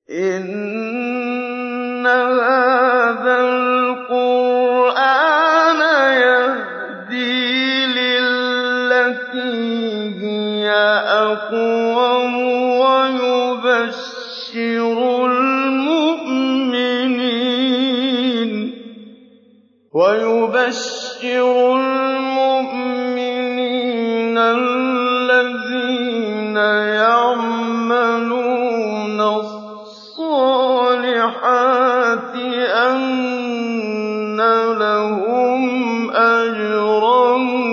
إِنَّ هَٰذَا الْقُرْآنَ يَهْدِي لِلَّتِي هِيَ أَقْوَمُ وَيُبَشِّرُ الْمُؤْمِنِينَ الَّذِينَ يَعْمَلُونَ الصَّالِحَاتِ أَنَّ لَهُمْ أَجْرًا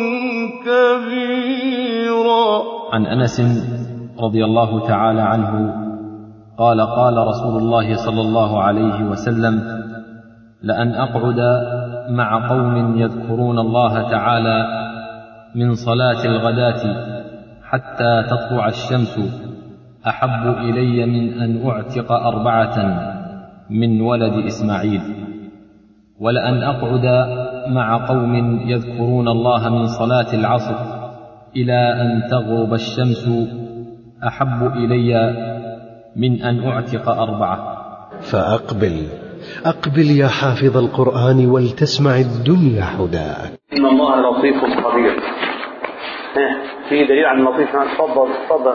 كَبِيرًا عن انس رضي الله تعالى عنه قال قال رسول الله صلى الله عليه وسلم لان اقعد مع قوم يذكرون الله تعالى من صلاه الغداه حتى تطلع الشمس احب الي من ان اعتق اربعه من ولد اسماعيل ولان اقعد مع قوم يذكرون الله من صلاه العصر الى ان تغرب الشمس احب الي من ان اعتق اربعه فأقبل أقبل يا حافظ القرآن ولتسمع الدنيا حداك إن الله لطيف خبير ها، في دليل عن اللطيف هنا تفضل تفضل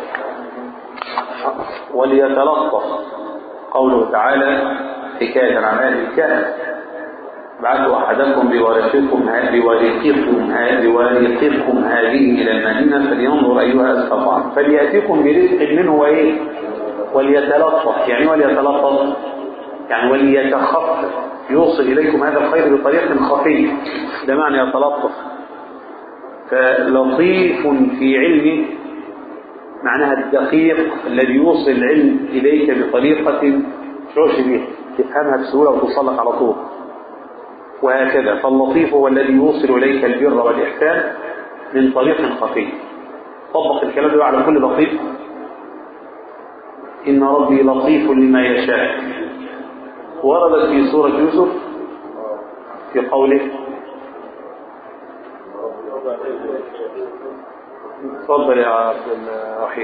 وليتلطف قوله تعالى حكاية عن أهل الكهف بعثوا أحدكم بورقكم ه- بورقكم ه- بورقكم هذه إلى المدينة فلينظر أيها أزكى طعام فليأتيكم برزق منه وإيه وليتلطف يعني إيه وليتلطف يعني وليتخفف يوصل إليكم هذا الخير بطريقة خفية ده معنى يتلطف فلطيف في علمه معناها الدقيق الذي يوصل العلم إليك بطريقة تعوش بها تفهمها بسهولة وتوصلك على طول وهكذا فاللطيف هو الذي يوصل إليك البر والإحسان من طريق خفي طبق الكلام ده على كل لطيف إن ربي لطيف لما يشاء وردت في سورة يوسف في قوله تفضل يا عبد الرحيم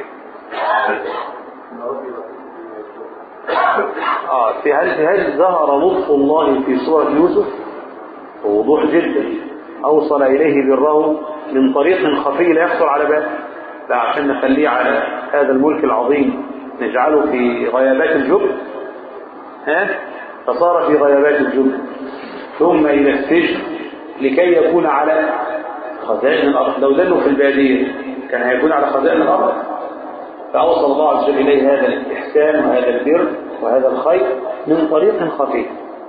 آه في هل في هل ظهر لطف الله في سورة يوسف بوضوح جدا أوصل إليه بره من طريق خفي لا يخطر على بال لا عشان نخليه على هذا الملك العظيم نجعله في غيابات الجب ها فصار في غيابات الجب ثم إلى السجن لكي يكون على خزائن الأرض لو دلوا في البادية كان هيكون على خزائن الأرض فأوصل الله عز وجل إليه هذا الإحسان وهذا البر وهذا الخير من طريق خفيف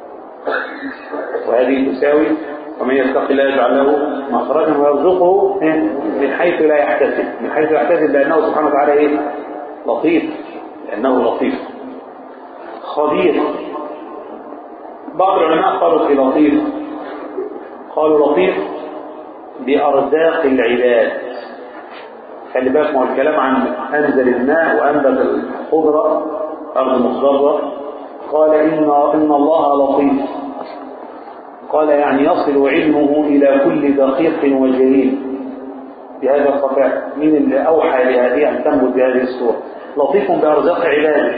وهذه تساوي ومن يتق الله يجعل له مخرجا ويرزقه من حيث لا يحتسب من حيث لا يحتسب لأنه سبحانه وتعالى إيه؟ لطيف لأنه لطيف خبير بعض العلماء قالوا في لطيف قالوا لطيف بأرزاق العباد خلي بالك ما هو الكلام عن أنزل الماء وأنبت الخضرة أرض مخضرة قال إن إن الله لطيف قال يعني يصل علمه إلى كل دقيق وجليل بهذا الخفاء مين اللي أوحى لهذه أن تنبت بهذه الصورة لطيف بأرزاق عباده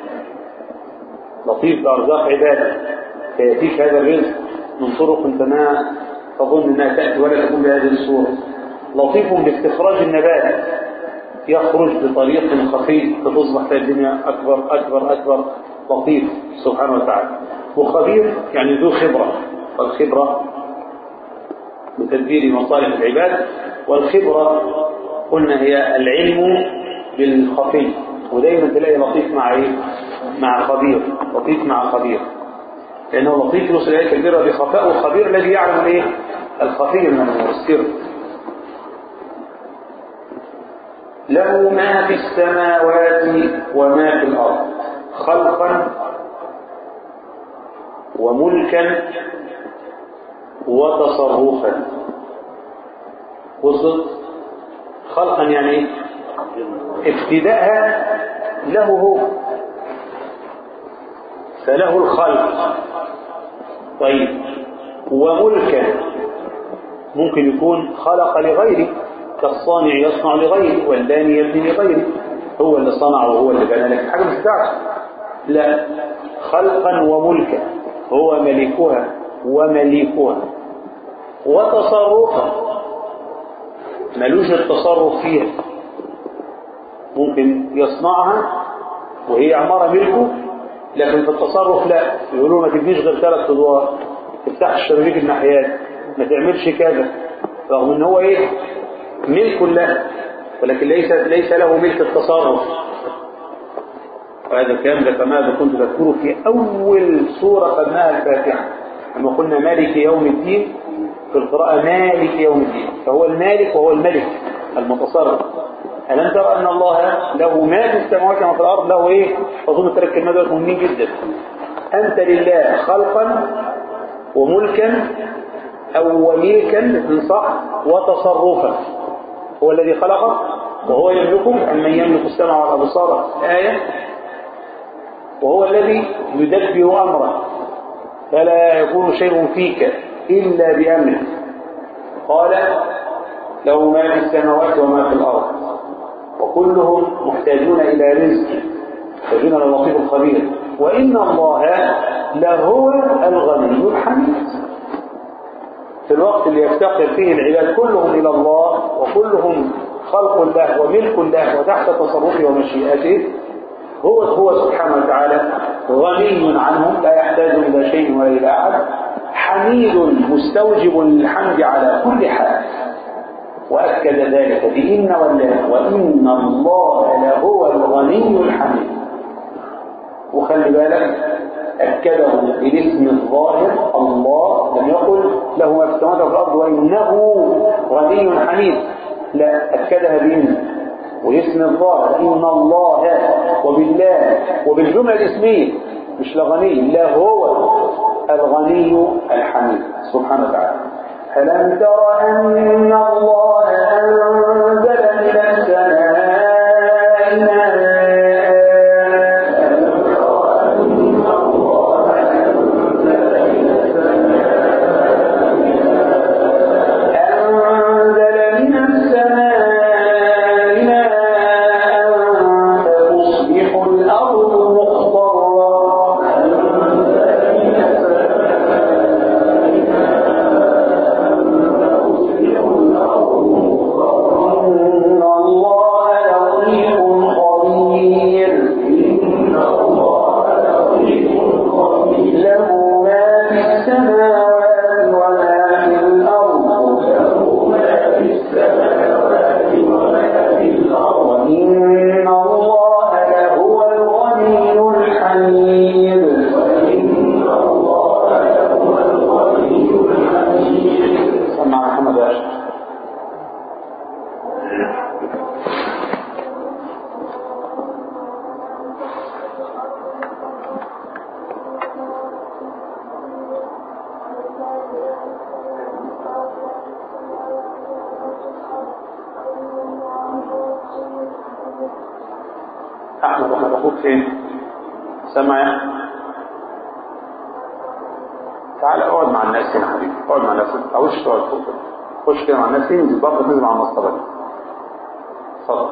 لطيف بأرزاق عباده فيأتيك هذا الرزق من طرق أنت ما تظن أنها تأتي ولا تكون بهذه الصورة لطيف باستخراج النبات يخرج بطريق خفي فتصبح في الدنيا أكبر أكبر أكبر لطيف سبحانه وتعالى وخبير يعني ذو خبرة والخبرة بتدبير مصالح العباد والخبرة قلنا هي العلم بالخفي ودايما تلاقي لطيف مع ايه مع خبير لطيف مع خبير لانه لطيف يوصل اليك البر بخفاء والخبير الذي يعلم الايه الخفي من السر له ما في السماوات وما في الارض خلقا وملكا وتصرفا وصلت خلقا يعني ايه ابتداءها له هو فله الخلق طيب وملكا ممكن يكون خلق لغيره كالصانع يصنع لغيره والباني يبني لغيره هو اللي صنع وهو اللي بنى لك حاجه مش بتاعته لا خلقا وملكا هو ملكها ومليكها وتصرفا ملوش التصرف فيها ممكن يصنعها وهي عمارة ملكه لكن في التصرف لا يقولوا ما تبنيش غير ثلاث ادوار ما تفتحش شبابيك الناحيات ما تعملش كذا رغم ان هو ايه ملك له ولكن ليس ليس له ملك التصرف وهذا الكلام ده كما كنت بذكره في اول سوره قدمها الفاتحه لما قلنا مالك يوم الدين في القراءه مالك يوم الدين فهو المالك وهو الملك المتصرف ألم ترى أن الله له ما في السماوات وما في الأرض له إيه؟ أظن الثلاث كلمات دول مهمين جدا أنت لله خلقا وملكا أو وملكا الاثنين صح وتصرفا هو الذي خلقك وهو يملكك أمن يملك السمع والأبصار آية وهو الذي يدبر أمره فلا يكون شيء فيك إلا بأمره قال له ما في السماوات وما في الأرض وكلهم محتاجون إلى رزق محتاجون إلى اللطيف الخبير وإن الله لهو الغني الحميد في الوقت اللي يفتقر فيه العباد كلهم إلى الله وكلهم خلق الله وملك الله وتحت تصرفه ومشيئته هو هو سبحانه وتعالى غني عنهم لا يحتاج إلى شيء ولا إلى أحد حميد مستوجب للحمد على كل حال وأكد ذلك بإن والله وإن الله لهو الغني الحميد وخلي بالك أكده بالاسم الظاهر الله لم يقل له ما في السماوات والأرض وإنه غني حميد لا أكدها بإن واسم الظاهر إن الله وبالله وبالجملة الاسمية مش لغني لا هو الغني الحميد سبحانه وتعالى ألم تر أن الله أنزل من السماء أنزل من السماء ماء فتصبح الأرض مخضرا إن الله لطيف خبير له ما في السماوات وما في الأرض وإن الله لهو الغني الحميد سمع محمد باشا أحمد أحمد أخوك فين؟ سمع تعال اقعد مع الناس هنا يا حبيبي اقعد مع الناس او ايش تقعد فوق كده. خش كده مع الناس انزل برضه تنزل مع المصطبه دي اتفضل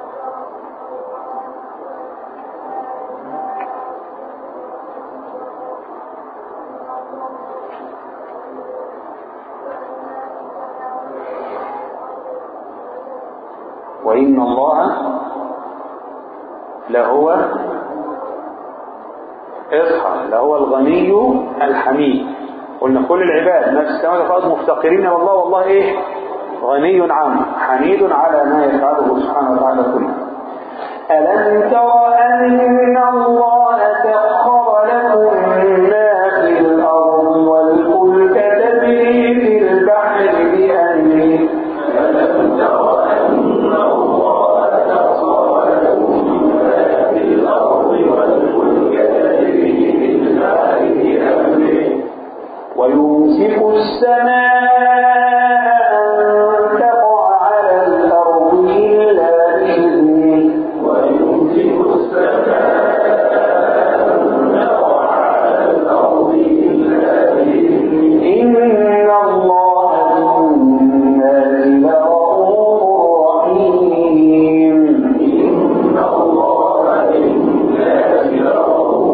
وإن الله لهو اصحى لهو الغني الحميد قلنا كل العباد ما في السماوات والارض مفتقرين الى الله والله ايه غني عنه حميد على ما يفعله سبحانه وتعالى كله ألم تر أن الله سخر لكم ما في الأرض والفلك تجري في البحر بأمره ويمسك السماء أن تقع على الأرض إلا بإذنه إن الله بالناس لرؤوف رحيم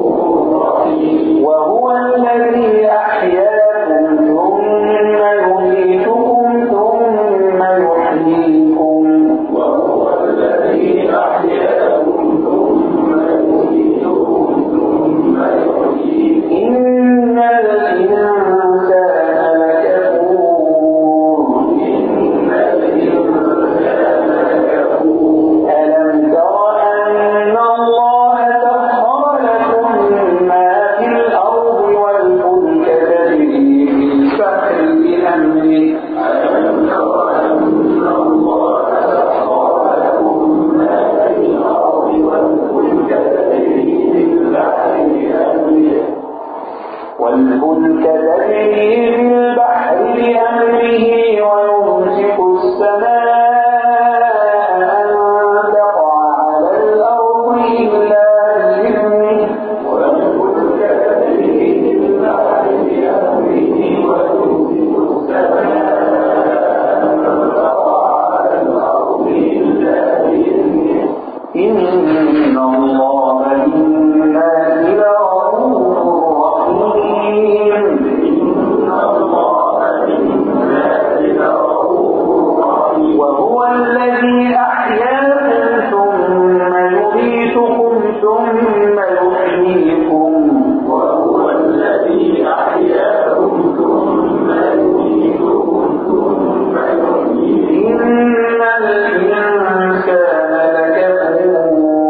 تجري في البحر بأمره ويمسك السماء أن تقع على الأرض إلا بإذنه والفلك تجري في البحر بأمره ويمسك السماء أن تقع على الأرض إلا بإذنه إن الله بالناس لرؤوف رحيم إن الله بالناس لرؤوف رحيم وهو الذي أحياكم ثم يميتكم ثم يحييكم وهو الذي أحياكم ثم يميتكم ثم يحييكم إن الإنسان لكفور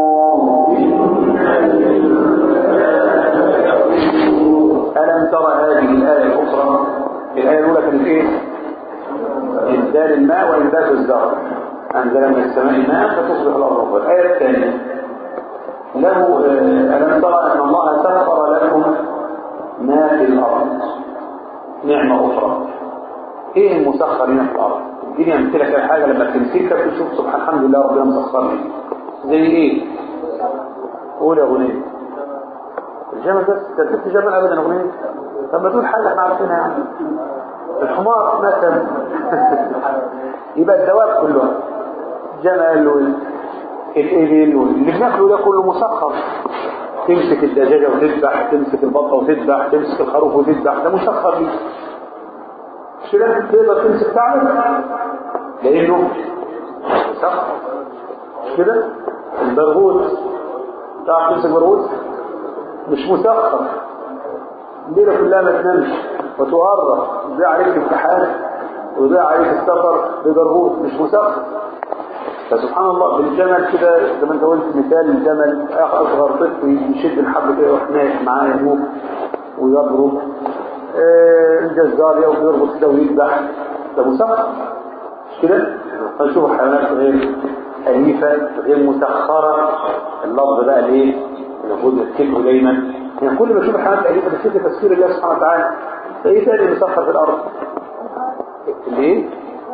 ألم ترى هذه الآية الأخرى الآية الأولى كانت إيه؟ إنزال الماء وإنبات الزرع أنزل من السماء ماء فتصبح الأرض أخرى الآية الثانية له آه، ألم ترى أن الله سخر لكم ما في الأرض نعمة أخرى إيه المسخر هنا في الأرض؟ اديني أمثلة كده حاجة لما تمسكها تشوف سبحان الحمد لله ربنا مسخر لي زي إيه؟ قول يا غنيم الجمل بس ترتبت جمل ابدا اغنيه طب ما تقول حاجه احنا عارفينها يعني الحمار مثلا يبقى الدواب كلها جمل والابل اللي بناكله ده كله مسخر تمسك الدجاجه وتذبح تمسك البطه وتذبح تمسك الخروف وتذبح ده مسخر ليه مش كده تقدر تمسك تعمل لانه مسخر مش كده البرغوث تعرف تمسك برغوث مش مسخر الليلة كلها ما تنامش وتهرب يضيع عليك امتحان ويضيع عليك السفر بجربوط مش مسخر فسبحان الله بالجمل كده زي ما انت قلت مثال الجمل اصغر طفل يشد الحبل كده يروح نايح معاه يموت ويضرب آه، الجزار يقف يربط كده ويذبح ده مسخر مش كده؟ فنشوف حيوانات غير أليفة غير مسخرة اللفظ بقى الايه؟ المفروض نفتكره دايما يعني كل ما اشوف الحيوانات الأليفة بفتكر تفسير الله سبحانه وتعالى فايه تاني مسخر في الأرض؟ الايه؟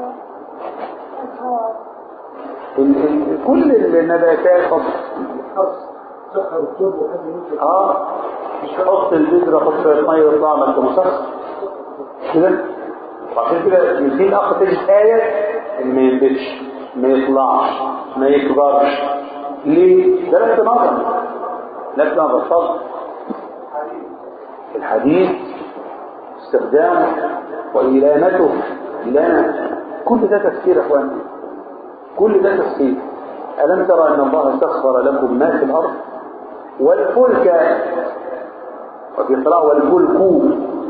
ال- ال- كل النباتات اه مش حط البذرة حط شوية مية ويطلع ما انت مسخر كده وعشان كده في الاخ تجد آية ان ما ينبتش ما يطلعش ما يكبرش ليه؟ ده لفت نظر لفت نظر فضل الحديث استخدامه وإلانته إلانة كل ده تفسير يا اخواني كل ده تفسير ألم ترى أن الله سخر لكم ما في الأرض والفلك وفي قراءة والفلك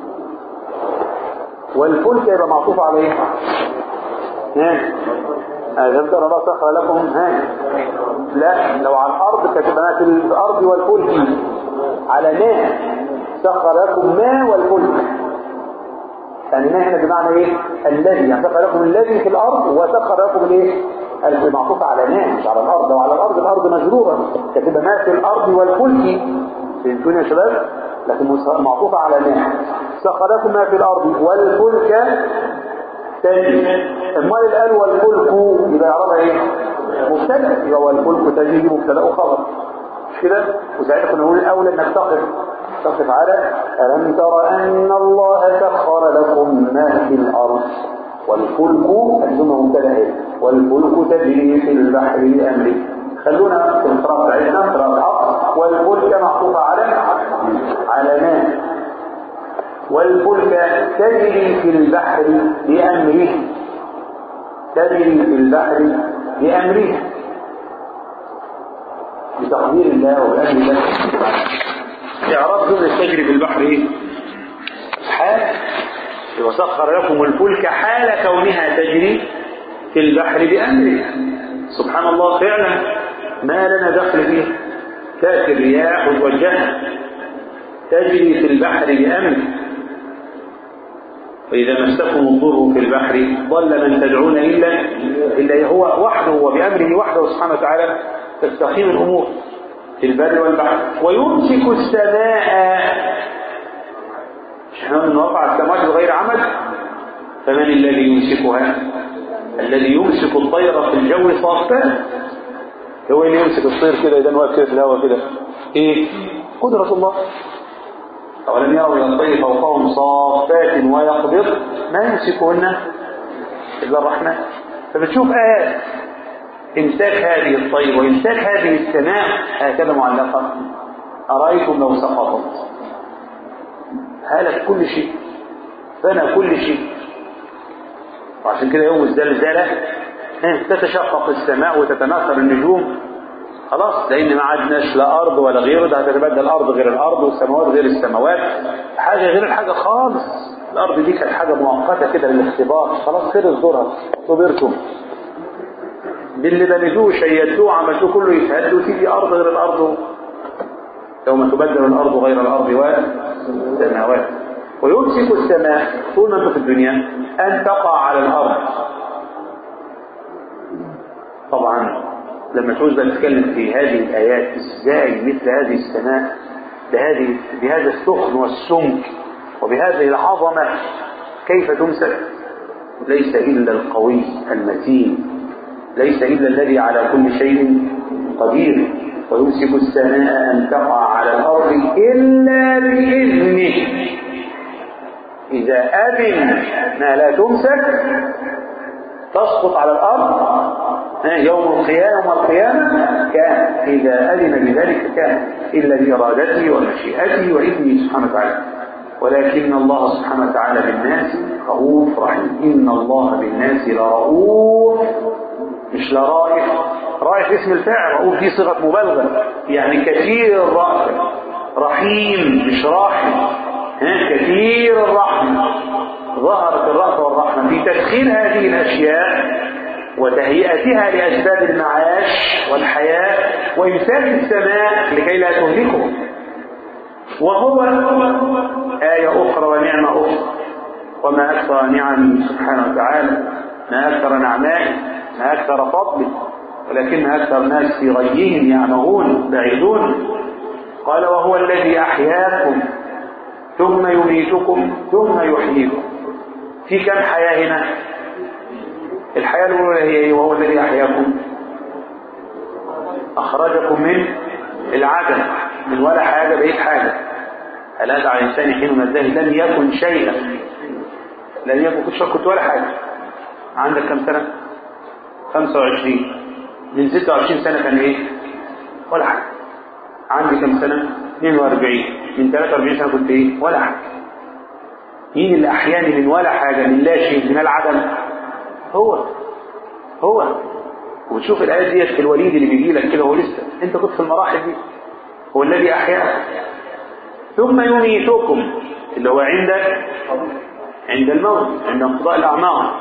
والفلك يبقى معطوف على ايه؟ ها ألم ترى الله سخر لكم ها لا لو على الأرض كتبنا في الأرض والفلك على ما سخر لكم ما والفلك يعني ما هنا بمعنى ايه الذي يعني سخر لكم الذي في الارض وسخر لكم الايه المعطوف على ما مش على الارض وعلى الارض الارض مجروره كتب ما في الارض والفلك فهمتوني يا شباب لكن معطوفه على ما سخر لكم ما في الارض والفلك تجري امال اللي قال والفلك يبقى يعرفها ايه مبتدا يبقى والفلك تجري مبتدا وخبر مش كده وساعتها كنا نقول الاول انك تقف تقف على ألم تر أن الله سخر لكم ما في الأرض والفلك الجملة مبتدأ والفلك تجري في البحر بأمره خلونا في القراءة بتاعتنا قراءة الحق والفلك معطوفة على على ما والفلك تجري في البحر بأمره تجري في البحر بأمره بتقدير الله وبأمر الله إعراب جملة تجري في البحر إيه؟ حال وسخر لكم الفلك حال كونها تجري في البحر بأمره سبحان الله فعلا ما لنا دخل فيه تأتي الرياح وتوجهها تجري في البحر بأمره وإذا مسكم الضر في البحر ضل من تدعون إلا إلا هو وحده وبأمره وحده سبحانه وتعالى تستقيم الأمور في البر والبحر ويمسك السماء احنا من رفع السماوات بغير عمد فمن الذي يمسكها الذي يمسك الطير في الجو صافات هو اللي يمسك الطير كده اذا واقف كده في الهواء كده ايه قدرة الله أولم يروا إلى الطير فوقهم صافات ويقبض ما يمسكهن إلا الرحمن فبتشوف آيات إمساك هذه الطير وإمساك هذه السماء هكذا معلقة أرأيتم لو سقطت هلك كل شيء فنى كل شيء وعشان كده يوم الزلزلة تتشقق السماء وتتناثر النجوم خلاص لان ما عدناش لا ارض ولا غيره ده هتتبدل الارض غير الارض والسماوات غير السماوات حاجه غير الحاجه خالص الارض دي كانت حاجه مؤقته كده للاختبار خلاص خلص دورها صبرتم باللي بنيتوه شيدتوه عملتوه كله يتهد وتيجي ارض غير الارض يوم تبدل الارض غير الارض والسماوات ويمسك السماء طول ما انتم في الدنيا ان تقع على الارض طبعا لما تعوز بقى نتكلم في هذه الآيات ازاي مثل هذه السماء بهذه بهذا السخن والسمك وبهذه العظمة كيف تمسك ليس إلا القوي المتين ليس إلا الذي على كل شيء قدير ويمسك السماء أن تقع على الأرض إلا بإذنه إذا أذن ما لا تمسك تسقط على الأرض يوم القيامة القيامة كان إذا أذن بذلك كان إلا بإرادته ومشيئته وإذنه سبحانه وتعالى ولكن الله سبحانه وتعالى بالناس رؤوف رحيم إن الله بالناس لرؤوف مش لرائف رائف اسم الفاعل رؤوف دي صيغة مبالغة يعني كثير الرأفة رحيم مش راحم كثير الرحمة ظهرت الرأفة والرحمة في تدخين هذه الأشياء وتهيئتها لأسباب المعاش والحياة وإمساك السماء لكي لا تهلكه وهو آية أخرى ونعمة أخرى وما أكثر نعمه سبحانه وتعالى ما أكثر نعمائه ما أكثر فضله ولكن أكثر الناس في غيهم يعمهون بعيدون قال وهو الذي أحياكم ثم يميتكم ثم يحييكم في كم حياة هنا الحياة الأولى هي إيه وهو الذي أحياكم أخرجكم من العدم من ولا حاجة بقيت حاجة هل هذا على الإنسان حين من الذهب لم يكن شيئا لم يكن كنت كنت ولا حاجة عندك كم سنة 25 من 26 سنة كان إيه ولا حاجة عندي كم سنة 42 من 43 سنة كنت إيه ولا حاجة مين اللي أحياني من ولا حاجة من لا شيء من العدم هو هو وتشوف الآيات ديت في الوليد اللي بيجي لك كده هو لسه انت كنت في المراحل دي هو الذي أحياك ثم يميتكم اللي هو عندك عند الموت عند انقضاء الأعمار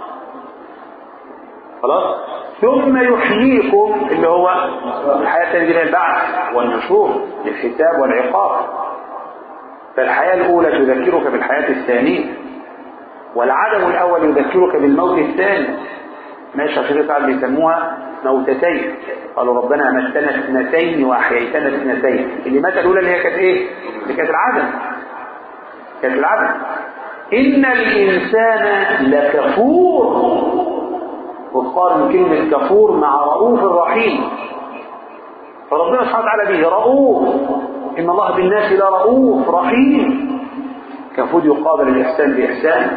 خلاص ثم يحييكم اللي هو الحياة الثانية البعث والنشور للحساب والعقاب فالحياة الأولى تذكرك بالحياة الثانية والعدم الأول يذكرك بالموت الثاني ماشي عشان كده ساعات بيسموها موتتين قالوا ربنا أمتنا اثنتين وأحييتنا اثنتين اللي مات الأولى اللي هي كانت إيه؟ اللي كانت العدم كانت العدم إن الإنسان لكفور وقارن كلمة كفور مع رؤوف الرحيم فربنا سبحانه وتعالى به رؤوف إن الله بالناس لرؤوف رحيم كفود يقابل الإحسان بإحسان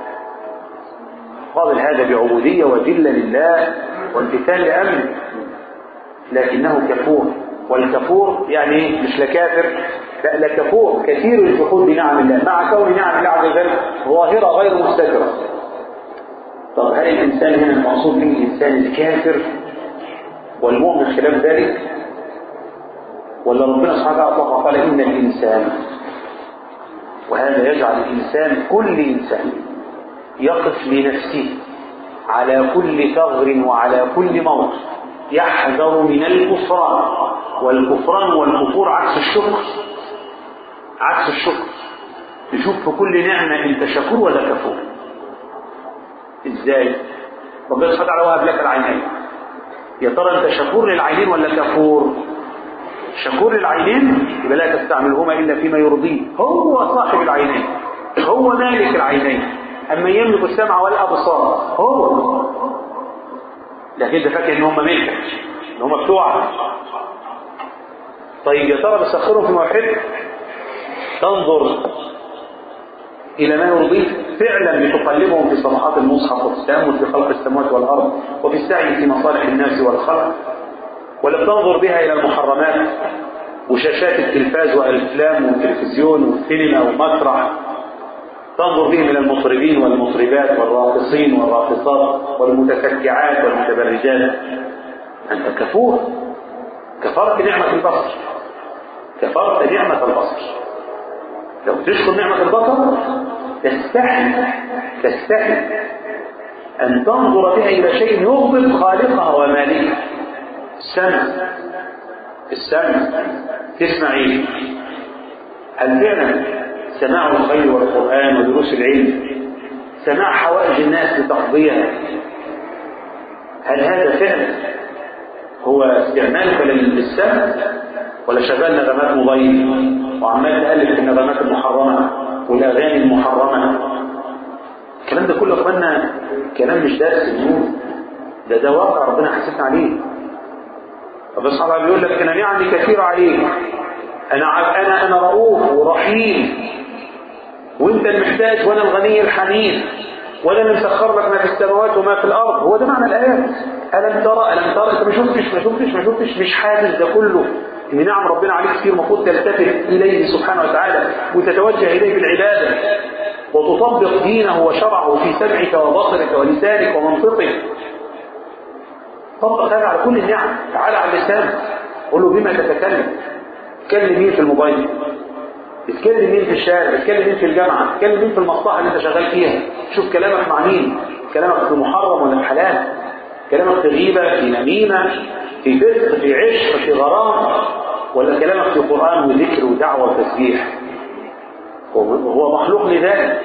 قابل هذا بعبودية وذلة لله وامتثال لأمره لكنه كفور والكفور يعني مش لكافر لا لكفور كثير الجحود بنعم الله مع كون نعم الله عز وجل ظاهرة غير مستترة طب هل الإنسان هنا المقصود به الإنسان الكافر والمؤمن خلاف ذلك ولا ربنا سبحانه وتعالى أطلق قال إن الإنسان وهذا يجعل الإنسان كل إنسان يقف لنفسه على كل ثغر وعلى كل موت يحذر من الكفران والكفران والكفور عكس الشكر عكس الشكر تشوف في كل نعمة انت شكور ولا كفور ازاي ربنا سبحانه وتعالى وهب لك العينين يا ترى انت شكور للعينين ولا كفور شكور للعينين يبقى لا تستعملهما الا فيما يرضيه هو صاحب العينين هو مالك العينين أما يملك السمع والأبصار هو لكن انت فاكر ان هم ملكك ان هم بتوعك طيب يا ترى بسخرهم في موحدك تنظر إلى ما يرضيك فعلا بتقلبهم في صفحات المصحف وفي التأمل في خلق السماوات والأرض وفي السعي في مصالح الناس والخلق ولا بتنظر بها إلى المحرمات وشاشات التلفاز والأفلام والتلفزيون والسينما والمسرح تنظر بهم إلى المطربين والمطربات والراقصين والراقصات والمتسكعات والمتبرجات أنت كفور كفرت نعمة البصر كفرت نعمة البصر لو تشكر نعمة البصر تستحي تستحي أن تنظر بها إلى شيء يغضب خالقها ومالكها السمع السمع تسمع ايه هل فعلا سماع الخير والقرآن ودروس العلم سماع حوائج الناس لتقضيها هل هذا فعلا هو استعمالك للسمع ولا شغال نغمات موبايل وعمال تقلب في النغمات المحرمة والأغاني المحرمة الكلام ده كله يا اخوانا كلام مش درس النور ده ده واقع ربنا حسسنا عليه طب الصحابة بيقول لك انا نعمي كثير عليك انا انا انا رؤوف ورحيم وانت المحتاج وانا الغني الحميد وانا اللي مسخر لك ما في السماوات وما في الارض هو ده معنى الايات الم ترى الم ترى انت ما شفتش ما شفتش ما شفتش مش حاسس ده كله ان نعم ربنا عليك كثير المفروض تلتفت اليه سبحانه وتعالى وتتوجه اليه بالعباده وتطبق دينه وشرعه في سمعك وبصرك ولسانك ومنطقك طبق هذا على كل النعم تعالى على اللسان قول له بما تتكلم تكلم مين في الموبايل تتكلم مين في الشارع تتكلم مين في الجامعة تتكلم مين في المصلحة اللي انت شغال فيها شوف كلامك مع مين كلامك في محرم ولا في حلال كلامك في غيبة في نميمة في فسق في عشق في غرام ولا كلامك في قرآن وذكر ودعوة وتسبيح هو مخلوق لذلك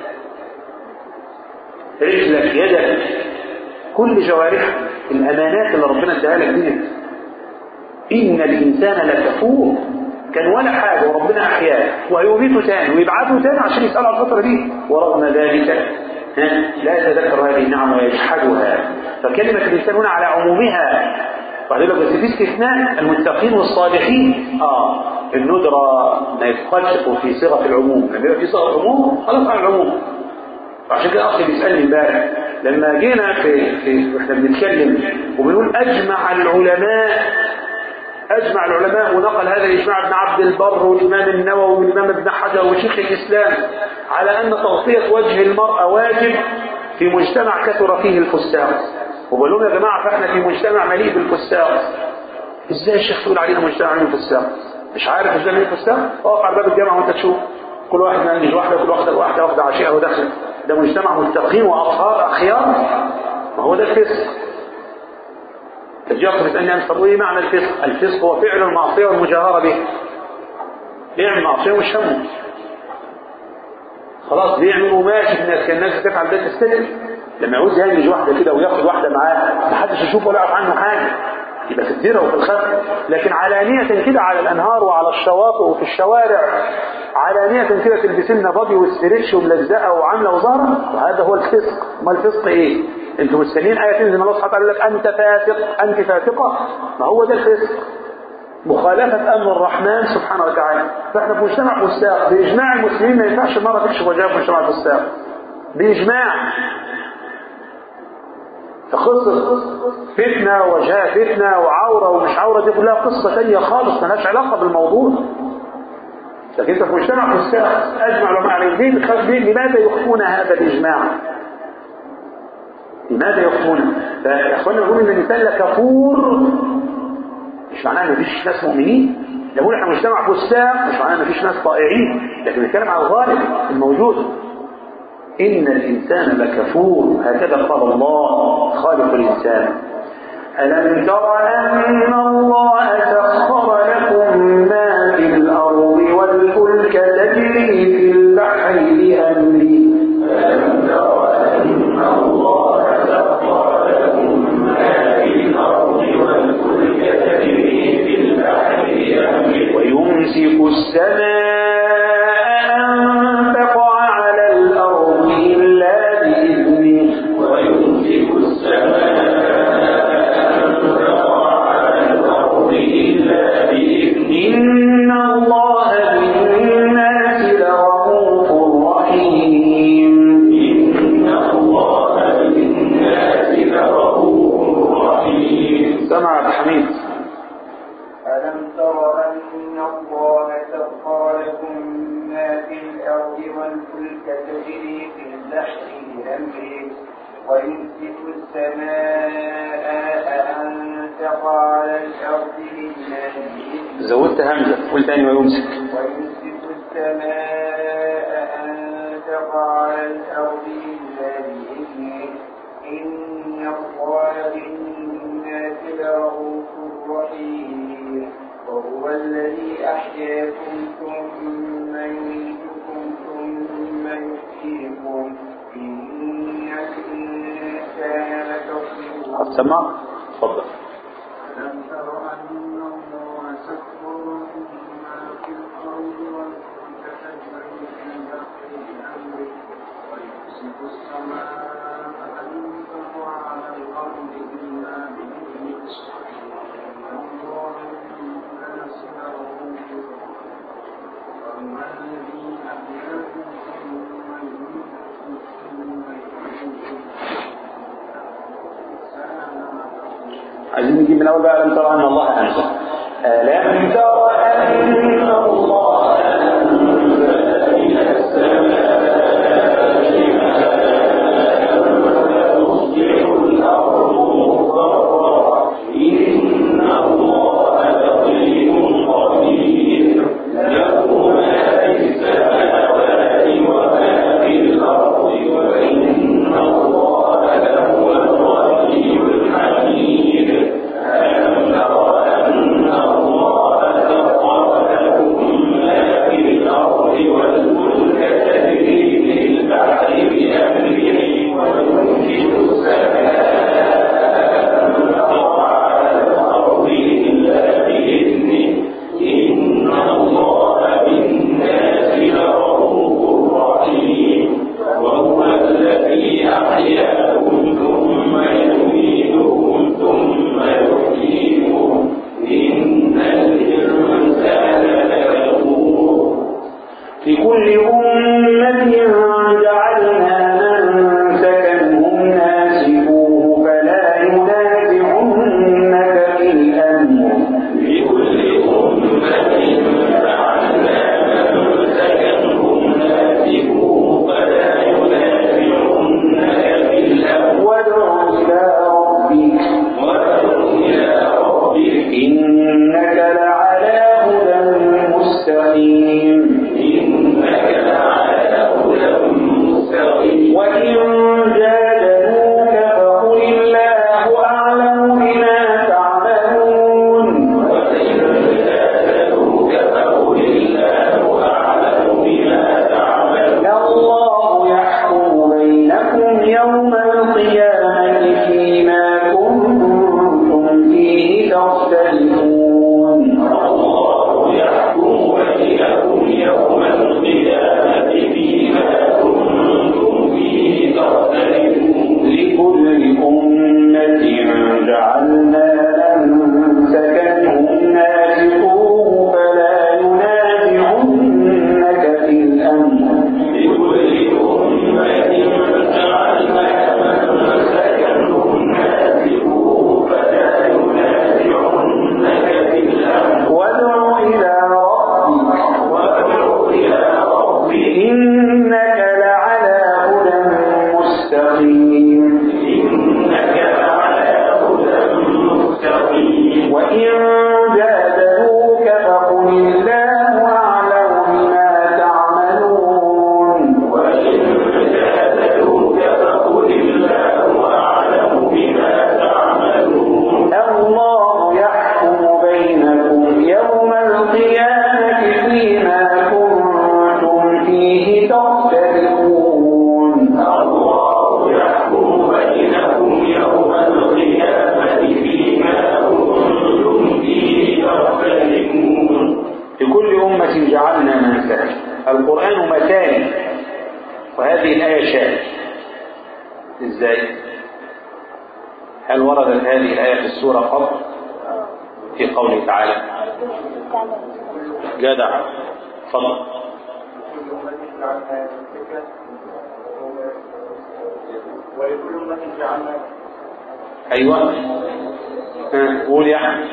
رجلك يدك كل جوارحك الأمانات اللي ربنا اداها لك دي إن الإنسان لكفور كان ولا حاجة وربنا أحياه وهيميته تاني ويبعثه تاني عشان يسأله على الفترة دي ورغم ذلك لا يتذكر هذه النعم ويجحدها فكلمة الإنسان هنا على عمومها وبعدين بس في استثناء المتقين والصالحين اه الندرة ما يتقلش في صيغة العموم لما يبقى في صيغة عموم خلاص على العموم وعشان كده اخي بيسالني امبارح لما جينا في في احنا بنتكلم وبنقول اجمع العلماء اجمع العلماء ونقل هذا الاجماع ابن عبد البر والامام النووي والامام ابن حجر وشيخ الاسلام على ان تغطيه وجه المراه واجب في مجتمع كثر فيه الفساق وبقول لهم يا جماعه فاحنا في مجتمع مليء بالفساق ازاي الشيخ تقول علينا مجتمع مليء بالفساق مش عارف ازاي مليء بالفساق اقف على باب الجامعه وانت تشوف كل واحد منجز واحده كل واحده واحده واحده عشيره وداخل ده مجتمع متقين واطهار اخيار ما هو ده الفسق تجي اخر تسالني انت طب ايه معنى الفسق؟ الفسق هو فعل المعصيه والمجاهره به يعمل معصيه ومش همه خلاص بيعمل وماشي الناس كان الناس بتفعل ده تستلم لما يعوز يهنج واحده كده وياخد واحده معاه محدش يشوفه ولا يعرف عنه حاجه يبقى في الدره وفي الخفر لكن علانية كده على الأنهار وعلى الشواطئ وفي الشوارع علانية كده تلبس لنا بادي والستريتش وملزقة وعاملة وظهرة وهذا هو الفسق ما الفسق ايه انتوا مستنيين آية تنزل الله سبحانه وتعالى لك أنت فاسق أنت فاسقة ما هو ده الفسق مخالفة أمر الرحمن سبحانه وتعالى فاحنا في مجتمع فساق بإجماع المسلمين ما ينفعش المرة تكشف وجهها في مجتمع فساق بإجماع فقصة فتنة وجهها فتنة وعورة ومش عورة دي كلها قصة تانية خالص ملهاش علاقة بالموضوع لكن انت في مجتمع فساق اجمع لهم عليه ليه لماذا يخفون هذا الاجماع؟ لماذا يخفونه؟ فاخوانا نقول ان الانسان لكفور مش معناه ان مفيش ناس مؤمنين نقول احنا مجتمع فساق مش معناه ان مفيش ناس طائعين لكن بنتكلم على الغالب الموجود إن الإنسان لكفور هكذا قال الله خالق الإنسان ألم تر أن الله سخر لكم ما في الأرض والفلك تجري في البحر بأمره ألم تر أن الله سخر لكم ما في الأرض والفلك تجري في البحر بأمره ويمسك السماء أن تقع على أمره ويمسك السماء أن تقع على الأرض إلا بإذنه زودت همزة قول تاني ويمسك ويمسك السماء أن تقع على الأرض إلا بإذنه إن الله بالناس لرؤوف رحيم وهو الذي أحياكم ثم يميتكم ثم يحييكم إن الإنسان لكفور هتسمع اتفضل ألم تر أن الله سخر ما في الأرض والفلك تجري في البحر بأمره ويمسك السماء أن تقع على الأرض إلا بإذنه إن الله بالناس لرؤوف وهو الذي أحياكم ثم يميتكم ثم يحييكم عايزين نجيب من الاول بقى الم ترى ان الله انزل الم تر ان الله في كل أمة جعلنا منسكا هم ناسكوه فلا ينازعنك في الأمر وادع إلى ربك إنك لعلى هدى مستقيم وإن جادلوك فقل الله أعلم بما تعملون الله يحكم بينكم يوم القيامة فيما كنتم فيه تختلفون لكل أمة جعلنا منسكا هم ناسكوه فلا ينازعنك في الأمر وادع إلى ربك إنك لعلى هدى مستقيم وإن جادلوك فقل الله أعلم بما تعملون الله يحكم بينكم يوم القيامة فيما كنتم فيه تختلفون لكل أمة جعلنا منسكا القرآن مثاني وهذه الآية شاهد إزاي؟ هل وردت هذه الآية في السورة قبل في قوله تعالى جدع فضل ولكل أمة جعلنا أيوة ها، قول يا أحمد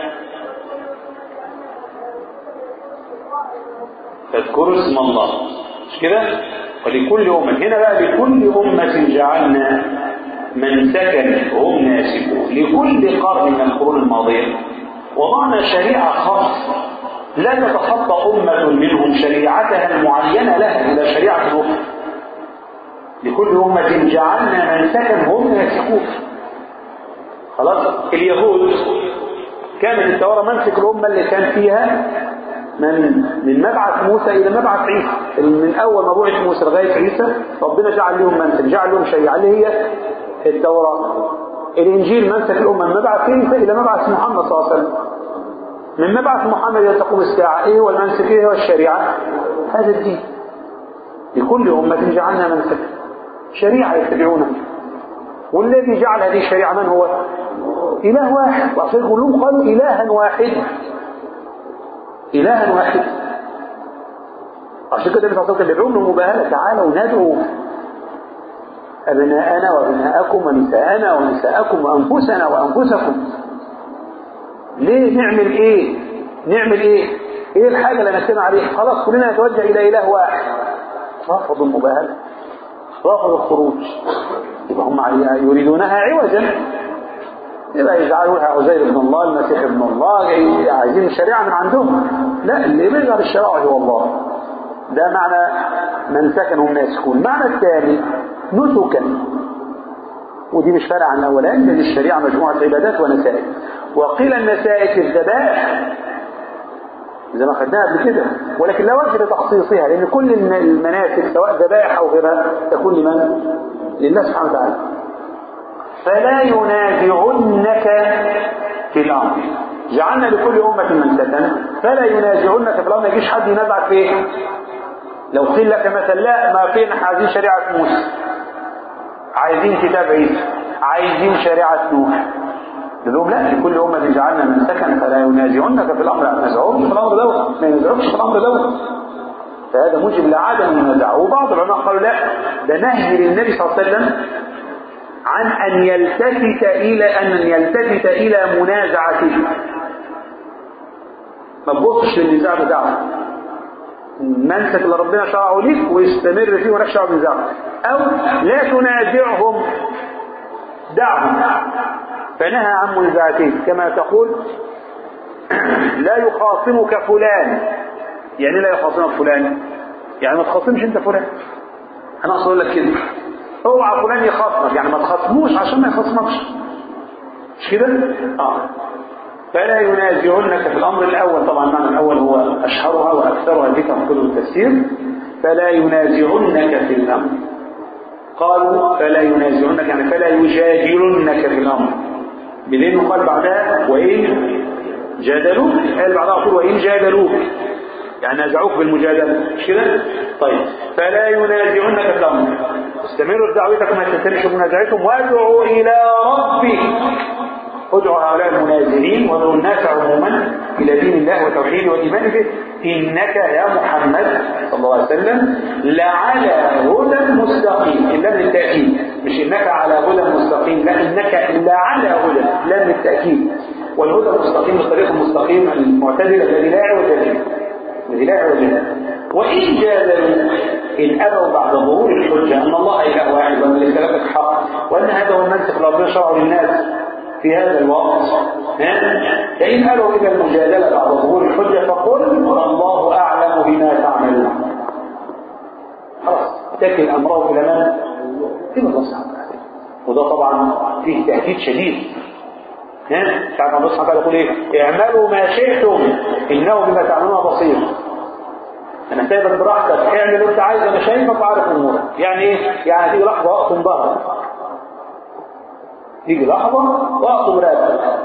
فاذكروا اسم الله مش كده ولكل أمة هنا بقى لكل أمة جعلنا منسكا هم ناسكون لكل قرن من القرون الماضية وضعنا شريعة خاصة لا تتخطى أمة منهم شريعتها المعينة لها إلى شريعة أخرى لكل أمة جعلنا منسكا هم ناسكون خلاص اليهود كانت التوراة منسك الأمة اللي كان فيها من من مبعث موسى إلى مبعث عيسى من أول ما بعث موسى لغاية عيسى ربنا جعل لهم منسك جعل لهم شريعة اللي هي التوراة الإنجيل منسك الأمة من مبعث عيسى إلى مبعث محمد صلى الله عليه وسلم من مبعث محمد إلى تقوم الساعة إيه هو المنسك إيه هو الشريعة هذا الدين لكل أمة جعلنا منسك شريعة يتبعونها والذي جعل هذه الشريعة من هو إله واحد وعشان كلهم قالوا إلها واحد إلها واحد عشان كده النبي صلى الله عليه وسلم يدعوهم للمباهلة تعالوا ندعو أبناءنا وأبناءكم ونساءنا ونساءكم وأنفسنا وأنفسكم ليه نعمل إيه نعمل إيه إيه الحاجة اللي نجتمع عليها خلاص كلنا نتوجه إلى إله واحد رفضوا المباهلة رفضوا الخروج يبقى هم يريدونها عوجا يبقى يجعلونها عزير ابن الله المسيح ابن الله جاي- عايزين الشريعة من عندهم لا اللي بيجعل الشريعة هو الله ده معنى من سكنهم ناسكون المعنى الثاني نسكا ودي مش فارقة عن الأولاني لأن الشريعة مجموعة عبادات ونسائك وقيل النسائك الذبائح زي ما خدناها قبل كده ولكن لا وجه لتخصيصها لأن كل الم- المناسك سواء ذبائح أو غيرها تكون لمن؟ لله سبحانه وتعالى فلا ينازعنك في الأمر جعلنا لكل أمة منسكا فلا ينازعنك في الأمر ما يجيش حد ينازعك في إيه؟ لو قيل لك مثلا لا ما فين إحنا عايزين شريعة موسى عايزين كتاب عيسى عايزين شريعة نوح لهم لا لكل أمة جعلنا منسكا فلا ينازعنك في الأمر لا ينازعوك في الأمر دوت ما ينازعوكش في الأمر دوت فهذا موجب لعدم المنازعة وبعض العلماء قالوا لا ده نهي للنبي صلى الله عليه وسلم عن أن يلتفت إلى أن يلتفت إلى منازعته ما تبصش للنزاع بتاعه منسك اللي ربنا شرعه ليك ويستمر فيه ولا شرع بنزاعه أو لا تنازعهم دعهم فنهى عن منازعتهم كما تقول لا يخاصمك فلان يعني لا يخاصمك فلان يعني ما تخاصمش انت فلان انا اقصد اقول لك كده اوعى فلان يخاصمك يعني ما تخاصموش عشان ما يخاصمكش مش كده اه فلا ينازعنك في الامر الاول طبعا المعنى الاول هو اشهرها واكثرها ذكر في كتب التفسير فلا ينازعنك في الامر قالوا فلا ينازعنك يعني فلا يجادلنك في الامر بلين قال بعدها وان جادلوك قال بعدها قال وان جادلوك يعني نازعوك بالمجادله مش كده طيب فلا ينازعنك في الامر استمروا في دعوتك ما تستمرش بمنازعتهم وادعوا الى ربك ادعوا هؤلاء المنازعين وادعوا الناس عموما الى دين الله وتوحيده والايمان به انك يا محمد صلى الله عليه وسلم لعلى هدى مستقيم الا للتاكيد مش انك على هدى مستقيم لا انك لعلى هدى لا للتاكيد والهدى المستقيم الطريق المستقيم المعتدل الذي لا عوج له الذي لا عوج له وان جادلوا ان ابوا بعد ظهور الحجه ان الله اله واحد وان لكلامك حق وان هذا هو المنسك اللي ربنا شرعه للناس في هذا الوقت ها؟ فإن ألوا إلى المجادلة بعد ظهور الحجة فقل الله أعلم بما تعملون خلاص تكل أمره إلى من؟ إلى الله سبحانه وتعالى وده طبعا فيه تهديد شديد ها؟ ساعة الله سبحانه وتعالى يقول إيه؟ اعملوا ما شئتم إنه بما تعملون بصير أنا سايبك براحتك اعمل اللي أنت عايزه أنا شايفك وعارف أمورك يعني إيه؟ يعني هتيجي لحظة أقسم ظهرك تيجي لحظة وأقسم رأسك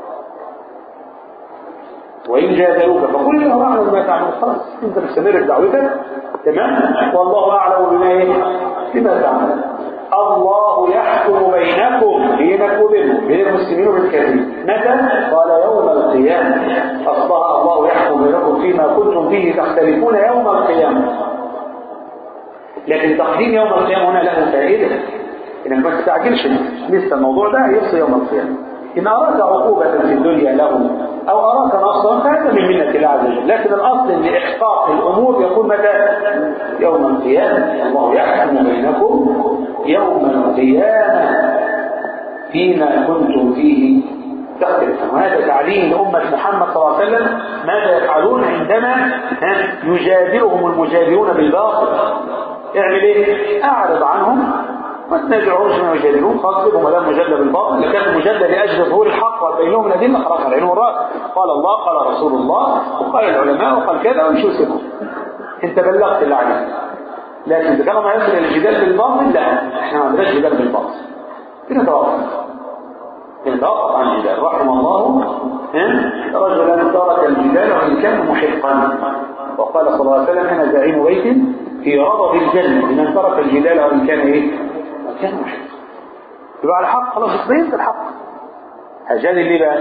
وإن جادلوك فقل الله أعلم بما تعمل خلاص أنت مستمر في دعوتك تمام والله أعلم بما إيه؟ بما تعمل الله يحكم بينكم بينك وبينهم بين المسلمين وبالكافرين متى؟ قال يوم القيامة أصبح الله يحكم بينكم فيما كنتم فيه تختلفون يوم القيامة لكن تقديم يوم القيامة هنا له فائدة إنك ما تستعجلش لسه الموضوع ده يفصل يوم القيامة إن أراد عقوبة في الدنيا لهم أو أراك نصا فهذا من منة الله عز وجل لكن الأصل أن إحقاق الأمور يكون متى يوم القيامة الله يحكم بينكم يوم القيامة فيما كنتم فيه تختلفون وهذا تعليم لأمة محمد صلى الله عليه وسلم ماذا يفعلون عندما ها، يجادلهم المجادلون بالباطل اعمل ايه؟ اعرض عنهم ما تنازعوش ما يجادلون خاصهم ما دام مجادله بالباطل اللي كان مجادله لاجل ظهور الحق وتبين لهم الادله خلاص العلم والراس قال الله قال رسول الله وقال العلماء وقال كذا ومشوا سيبهم انت بلغت اللي عليك لكن اذا كان ما يصل الى الجدال بالباطل لا احنا ما عندناش جدال بالباطل بنتوقف بنتوقف عن الجدال رحم الله ها؟ رجلا ترك الجدال وان كان محقا وقال صلى الله عليه وسلم انا زعيم بيت في رضب الجنه لمن ترك الجدال وان كان ايه؟ وان كان محقا يبقى على الحق خلاص اطمئنت الحق هجال ليه بقى؟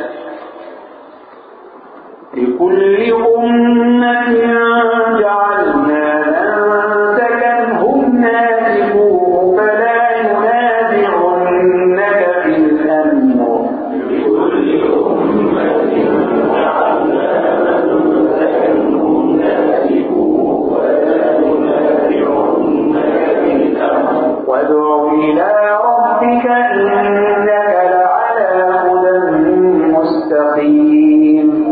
لكل أمة جعلنا منسكا هم ناسكوه فلا ينازعنك في الأمر وادع إلى ربك إنك لعلى هدى مستقيم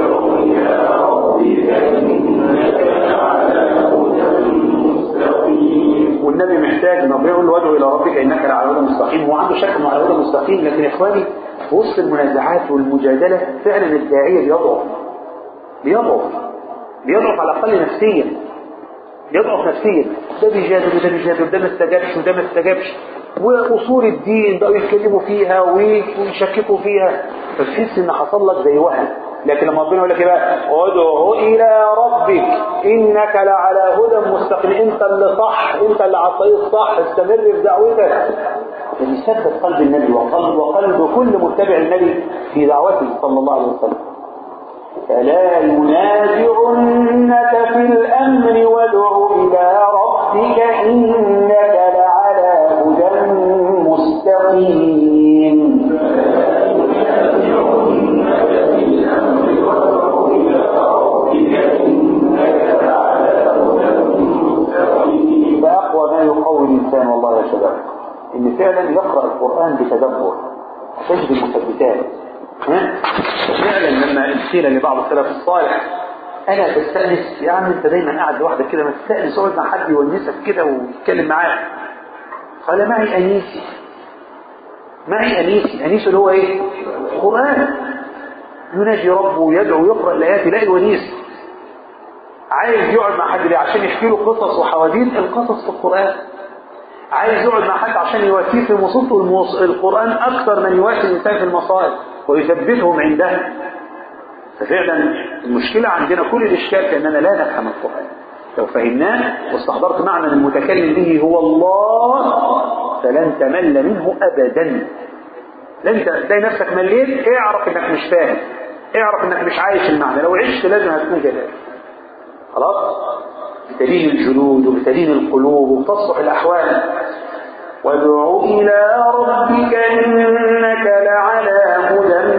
والنبي محتاج انه يقول له وادعو الى ربك انك لعلى هدى مستقيم هو عنده شك انه على هدى مستقيم لكن يا اخواني في وسط المنازعات والمجادله فعلا الداعيه بيضعف بيضعف بيضعف على الاقل نفسيا يضعف نفسيا ده بيجادل وده بيجادل ده ما استجابش وده ما استجابش واصول الدين بقوا يتكلموا فيها ويشككوا فيها فتحس ان حصل لك زي وهم لكن لما ربنا يقول لك ايه بقى ادعو الى ربك انك لعلى هدى مستقيم انت اللي صح انت اللي على الطريق الصح استمر في دعوتك يثبت قلب النبي وقلب وقلب كل متبع النبي في دعوته صلى الله عليه وسلم فلا ينازعنك في الأمر وادع إلى ربك إنك لعلى هدى مستقيم فأقوى ما يقوي الإنسان والله يا شباب إن فعلا يقرأ القرآن بتدبر تجد المثبتات ها؟ فعلا لما قيل لبعض السلف الصالح انا تستانس يا عم انت دايما قاعد لوحدك كده ما تستانس اقعد مع حد يونسك كده ويتكلم معاه قال معي انيسي معي انيسي انيسي اللي هو ايه القران يناجي ربه ويدعو ويقرا الايات يلاقي الونيس عايز يقعد مع حد ليه عشان يحكي له قصص وحواديت القصص في القران عايز يقعد مع حد عشان يواسيه في مصيبته الموص... القرآن أكثر من يواسي الإنسان في المصائب ويثبتهم عندها ففعلا المشكلة عندنا كل الإشكال في أننا لا نفهم القرآن لو فهمناه واستحضرت معنى المتكلم به هو الله فلن تمل منه أبدا لن تلاقي نفسك مليت اعرف انك مش فاهم اعرف انك مش عايش المعنى لو عشت لازم هتكون كذلك خلاص بتلين الجلود وبتلين القلوب وبتصلح الأحوال وادع إلى ربك إنك لعلى هدى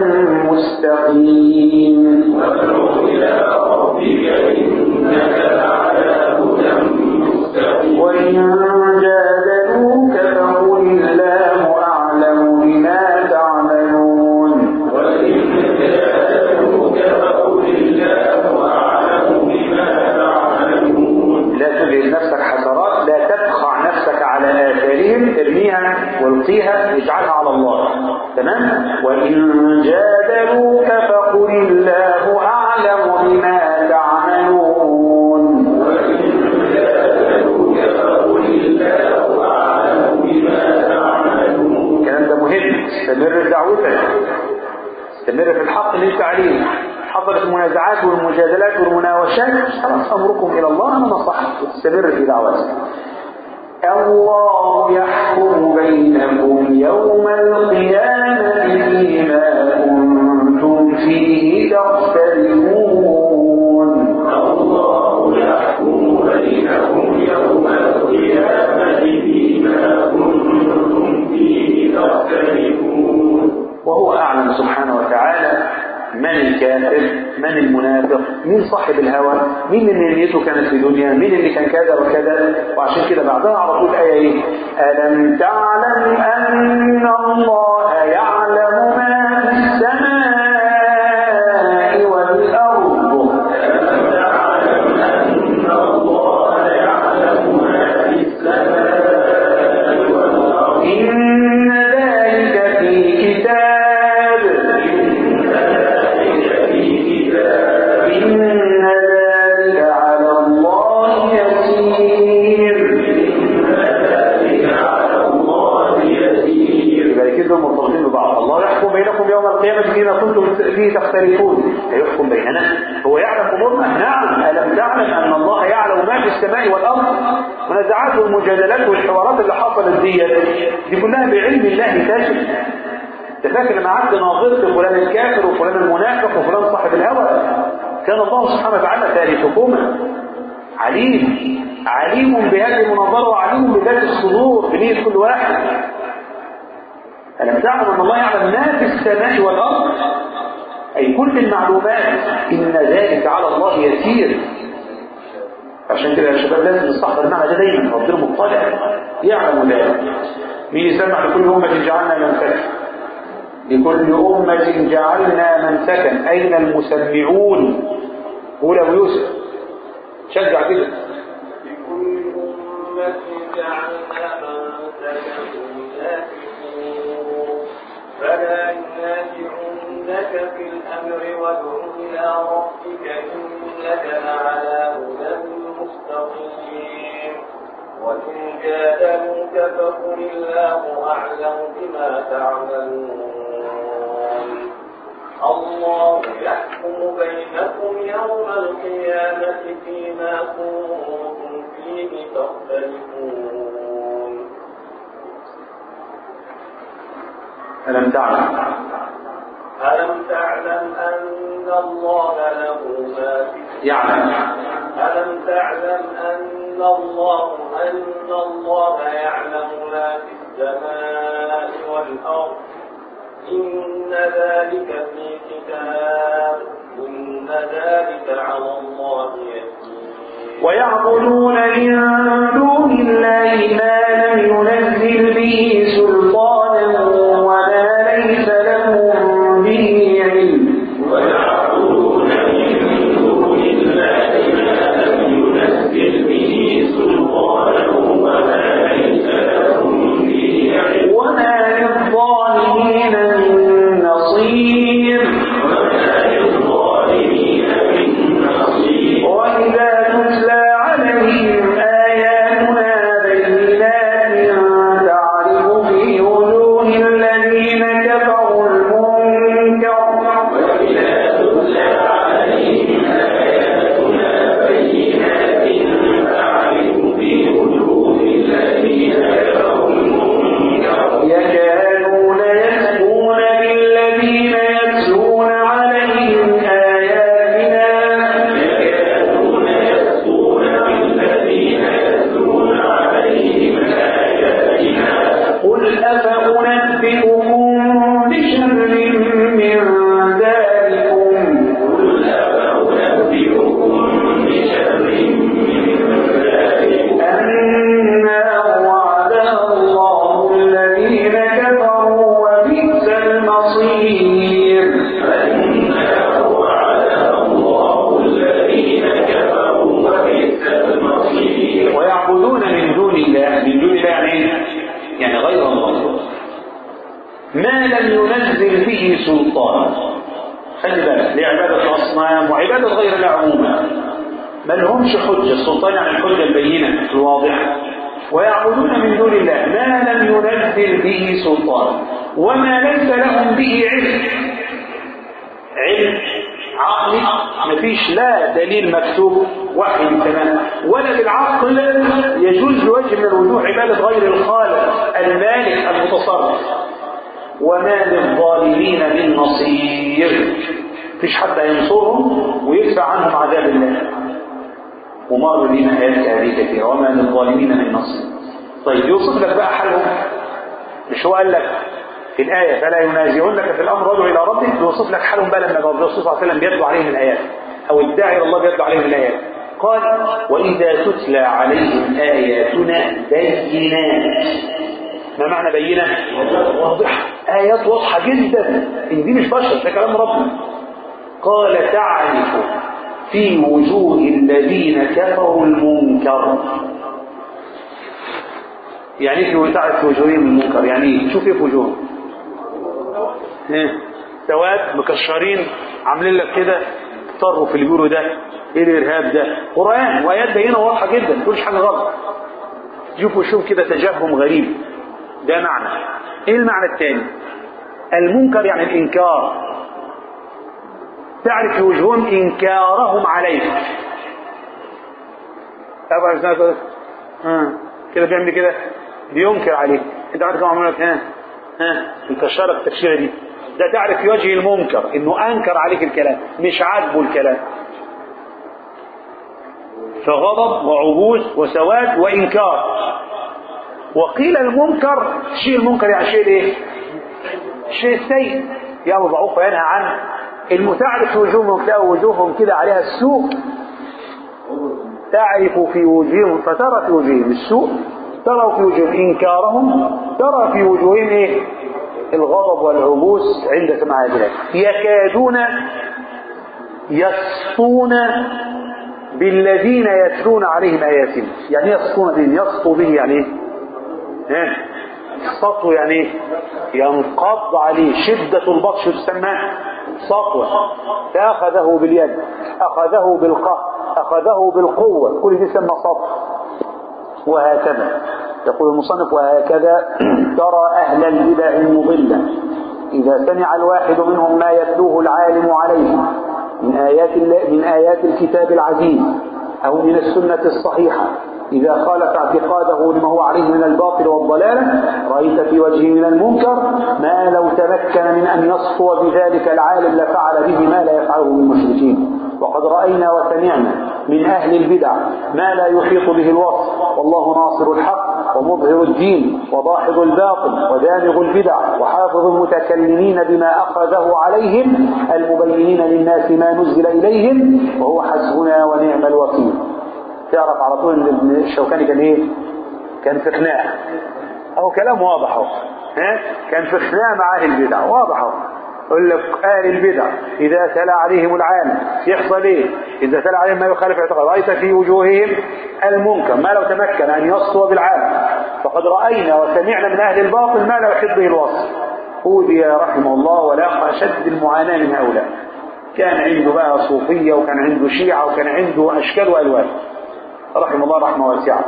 مستقيم وادع إلى ربك إنك لعلى هدى مستقيم وإن جادلوك فقل الله أعلم بما تعملون وإن جادلوك فقل الله أعلم بما تعملون لا تجعل نفسك حسرات لا تبخع نفسك على آثارهم ارميها والقيها اجعلها على الله تمام وإن جادلوك فقل الله أعلم بما تعملون الكلام ده مهم استمر في دعوتك استمر في الحق اللي انت عليه حضرت المنازعات والمجادلات والمناوشات خلاص امركم الى الله انا نصحت استمر في دعوتك الله يحكم بينكم يوم القيامة فيما كنتم فيه تختلفون الله يحكم بينكم يوم القيامة فيما كنتم فيه تختلفون وهو أعلم سبحانه وتعالى من الكافر الكافر من المنافق مين صاحب الهوى مين اللي نيته كانت في دنيا مين اللي كان كذا وكذا وعشان كده بعدها على طول آية ايه ألم تعلم أن الله يعلم ما في السماء والأرض إن ذلك في كتاب إن ذلك على الله يسير يبقى كده مرتبطين ببعض الله يحكم بينكم يوم القيامة فيما كنتم فيه تختلفون هيحكم بيننا هو يعلم أمورنا نعم ألم تعلم أن الله يعلم ما في السماء والأرض منازعات والمجادلات والحوارات اللي حصلت دي دي كلها بعلم الله تاجر انت فاكر لما قعدت ناظرت فلان الكافر وفلان المنافق وفلان صاحب الهوى كان الله سبحانه وتعالى ثالثكما عليم عليم بهذه المناظره وعليم بذات الصدور بنية كل واحد ألم تعلم أن الله يعلم ما في السماء والأرض أي كل المعلومات إن ذلك على الله يسير عشان كده يا شباب لازم نستحضر المعنى ده دايما ربنا مطلع يعلم ذلك مين يسمع لكل أمة جعلنا منسكا لكل أمة جعلنا منسكا أين المسمعون قول أبو يوسف شجع كده لكل أمة جعلنا منسكا ناسكوه فلا ينازعنك في الأمر وادع إلى ربك إنك لعلى هدى مستقيم وإن جادلوك فقل الله أعلم بما تعملون الله يحكم بينكم يوم القيامة فيما كنتم فيه تختلفون ألم تعلم ألم تعلم أن الله له ما في يعلم ألم تعلم أن الله أن الله يعلم ما في السماء والأرض إن ذلك في كتاب إن ذلك على الله يسير ويعبدون من دون الله ما لم ينزل به سلطانا وما ليس لهم به علم وما للظالمين من نصير وإذا تتلى عليهم آياتنا بينات تعرف في وجوه الذين كفروا المنكر يكادون يسكون بالذين يتلون عليهم آياتنا قل أفأنبئكم بشر من ذلكم النار وعدها الله الذين كفروا وبئس المصير ويعبدون من دون الله من دون الله يعني إيه؟ يعني غير الله ما لم ينزل به سلطان خلي بالك لعبادة الأصنام وعبادة غير الله عموما ما لهمش حجة السلطان يعني الحجة البينة الواضحة ويعبدون من دون الله ما لم ينزل به سلطان وما ليس لهم به علم علم عقلي مفيش لا دليل مكتوب وحي من تمام ولا بالعقل يجوز بوجه من الوجوه عبادة غير الخالق المالك المتصرف وما للظالمين من نصير مفيش حد ينصرهم ويدفع عنهم عذاب الله ومر بنا آيات هذه كثيرة وما للظالمين من نصير طيب يوصف لك بقى حالهم مش هو قال لك في الآية فلا ينازعنك في الأمر وادعو إلى ربك بيوصف لك حالهم بقى لما الرسول صلى الله عليه وسلم بيتلو عليهم الآيات أو الداعي إلى الله بيتلو عليهم الآيات قال وإذا تتلى عليهم آياتنا بينات ما معنى بينة؟ واضحة آيات واضحة جدا إن دي مش بشر ده كلام ربنا قال تعرف في وجوه الذين كفروا المنكر يعني ايه في تعرف في وجوههم المنكر يعني ايه شوف ايه في وجوههم ايه سواد مكشرين عاملين لك كده طروا في اللي بيقولوا ده ايه الارهاب ده قران وايات بينه واضحه جدا ما تقولش حاجه غلط شوفوا شوف كده تجهم غريب ده معنى ايه المعنى الثاني المنكر يعني الانكار تعرف في وجوههم انكارهم عليك تعرف ازاي ها كده بيعمل كده بينكر عليك انت عارف كم عملت ها ها مكشرك التكشيره دي ده تعرف في وجه المنكر انه انكر عليك الكلام مش عاجبه الكلام فغضب وعبوس وسواد وانكار وقيل المنكر شيء المنكر يعني شيء ايه الشيء السيء يامر بالمعروف وينهى عن المتعرف في وجوههم تلاقي وجوههم كده عليها السوء تعرف في وجوههم فترى في وجوههم السوء ترى في وجوههم انكارهم ترى في وجوههم ايه الغضب والعبوس عند سماع الآيات يكادون يسطون بالذين يتلون عليهم آياتنا يعني يسطون بهم يسطو به يعني ايه ها سطو يعني ايه ينقض عليه شدة البطش تسمى سطوة فأخذه باليد أخذه بالقهر أخذه بالقوة كل دي يسمى سطو وهكذا يقول المصنف وهكذا ترى أهل البدع المضلة إذا سمع الواحد منهم ما يتلوه العالم عليه من آيات, من آيات الكتاب العزيز أو من السنة الصحيحة إذا خالف اعتقاده لما هو عليه من الباطل والضلالة رأيت في وجهه من المنكر ما لو تمكن من أن يصفو بذلك العالم لفعل به ما لا يفعله بالمشركين وقد رأينا وسمعنا من أهل البدع ما لا يحيط به الوصف والله ناصر الحق ومظهر الدين وضاحظ الباطل ودامغ البدع وحافظ المتكلمين بما أخذه عليهم المبينين للناس ما نزل إليهم وهو حسبنا ونعم الوكيل تعرف على طول ان ابن الشوكاني كان ايه كان في خناق اهو كلام واضح اهو ها كان في خناق مع اهل البدع واضح اهو يقول لك اهل البدع اذا تلا عليهم العالم يحصل ايه اذا تلا عليهم ما يخالف اعتقاد رايت في وجوههم المنكر ما لو تمكن ان يصطو بالعالم فقد راينا وسمعنا من اهل الباطل ما لا يحب به الوصف أوذي رحمه الله ولاقى أشد المعاناة من هؤلاء كان عنده بقى صوفية وكان عنده شيعة وكان عنده أشكال وألوان رحمه الله رحمه واسعة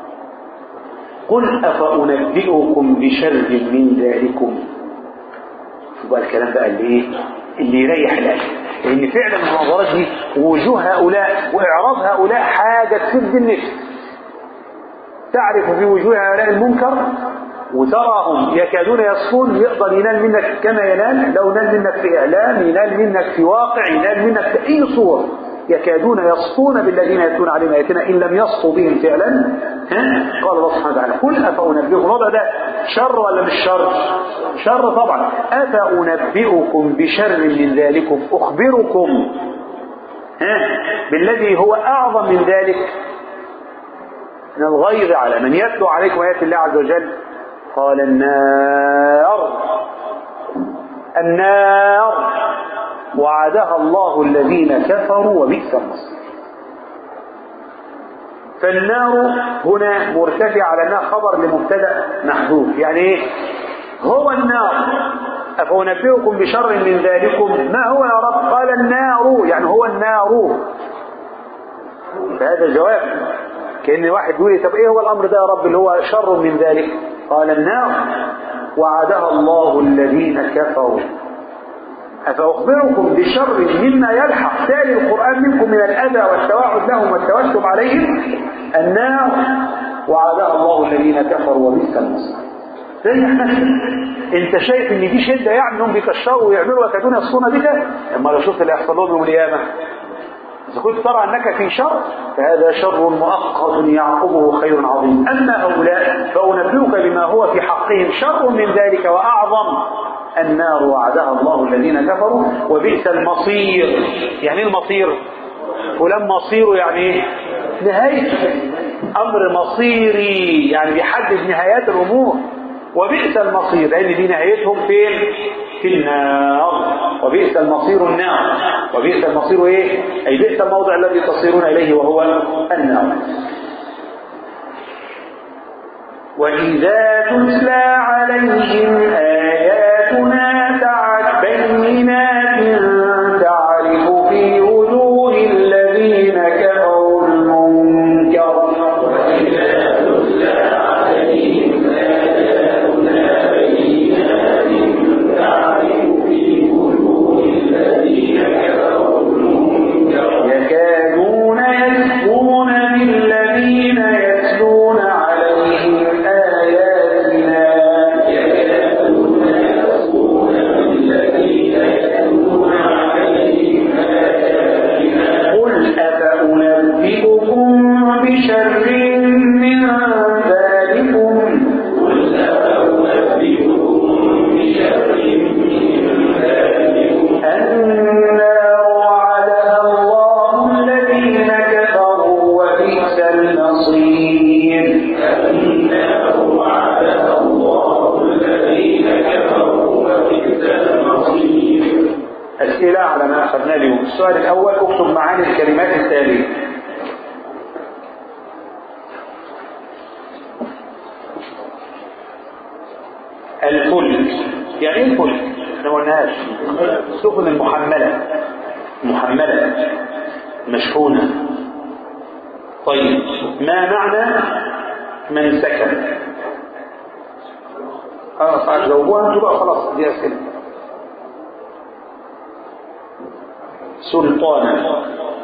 قل أفأنبئكم بشر من ذلكم شو بقى الكلام بقى اللي ايه اللي يريح القلب لان فعلا المناظرات دي وجوه هؤلاء واعراض هؤلاء حاجه تسد النفس تعرف في وجوه هؤلاء المنكر وتراهم يكادون يصفون يقدر ينال منك كما ينال لو نال منك في اعلام ينال منك في واقع ينال منك في اي صور يكادون يصفون بالذين يتلون عليهم اياتنا ان لم يصفوا بهم فعلا ها قال الله سبحانه وتعالى قل افانبئكم الوضع ده شر ولا مش شر؟ شر طبعا افانبئكم بشر من ذلكم اخبركم ها بالذي هو اعظم من ذلك من الغيظ على من يتلو عليكم ايات الله عز وجل قال النار النار وعدها الله الذين كفروا وبئس المصير فالنار هنا مرتفع على انها خبر لمبتدا محذوف يعني ايه هو النار افانبئكم بشر من ذلكم ما هو يا رب قال النار يعني هو النار فهذا جواب كان واحد يقول طب ايه هو الامر ده يا رب اللي هو شر من ذلك قال النار وعدها الله الذين كفروا أفأخبركم بشر مما يلحق تالي القرآن منكم من الأذى والتوعد لهم والتوسم عليهم النار وعدها الله الذين كفروا وبئس المصير ريح نفسك انت شايف ان دي شده يعني انهم بيكشروا ويعملوا ويكادون يصفون بك اما لو شفت اللي هيحصل لهم يوم القيامه إذا كنت ترى أنك في شر فهذا شر مؤقت يعقبه خير عظيم أما هؤلاء فأنبئك بما هو في حقهم شر من ذلك وأعظم النار وعدها الله الذين كفروا وبئس المصير يعني إيه المصير فلان مصيره يعني ايه نهايته امر مصيري يعني بيحدد نهايات الامور وبئس المصير لان دي نهايتهم فين في النار وبئس المصير النار وبئس المصير ايه اي بئس الموضع الذي تصيرون اليه وهو النار وإذا تتلى عليهم آياتنا تعت بينات تعرف في وجوه الذين كفروا المنكر يكادون يسقون بالذين يتلون عليهم آياتنا قل أفأنبئكم بشر من ذلكم النار وعدها الله الذين كفروا وبئس المصير أسئلة على ما أخذنا اليوم السؤال الأول اكتب معاني الكلمات التالية الفلك يعني ايه الفلك؟ احنا ما قلناهاش السفن المحملة محملة مشحونة طيب ما معنى من سكن؟ خلاص عاد جاوبوها انتوا بقى خلاص دي اسئله سلطانا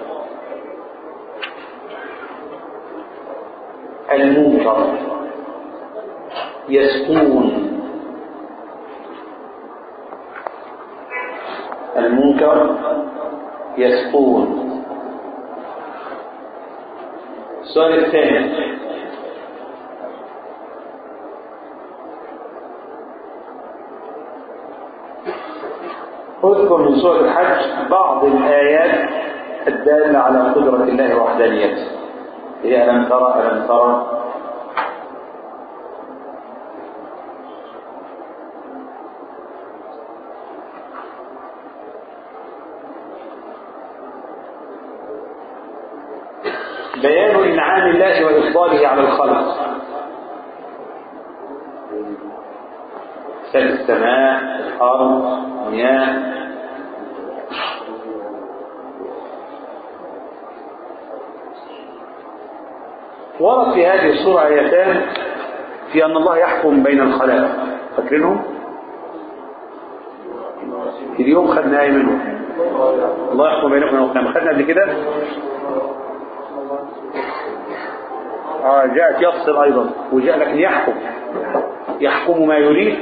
المنكر يسكون المنكر يسكون السؤال الثاني اذكر من سورة الحج بعض الآيات الدالة على قدرة الله وحدانيته هي ألم ترى ألم ترى بيان إنعام الله وإفضاله على الخلق سد السماء الأرض مياه ورد في هذه السورة آيتان في أن الله يحكم بين الخلائق فاكرينهم؟ في اليوم خدنا آية منهم الله يحكم بينكم يوم القيامة خدنا قبل كده آه جاءت يفصل أيضا وجاء لكن يحكم يحكم ما يريد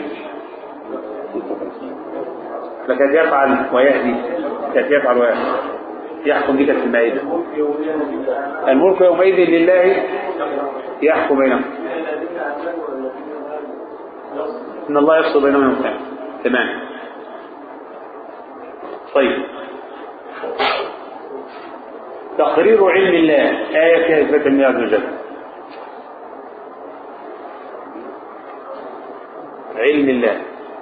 لكن يفعل ويهدي كانت يفعل ويهدي يحكم بك في المائدة الملك يومئذ لله يحكم بينهم إن الله يفصل بينهم يوم القيامة تمام طيب تقرير علم الله آية فيها إثبات المياه عز وجل علم الله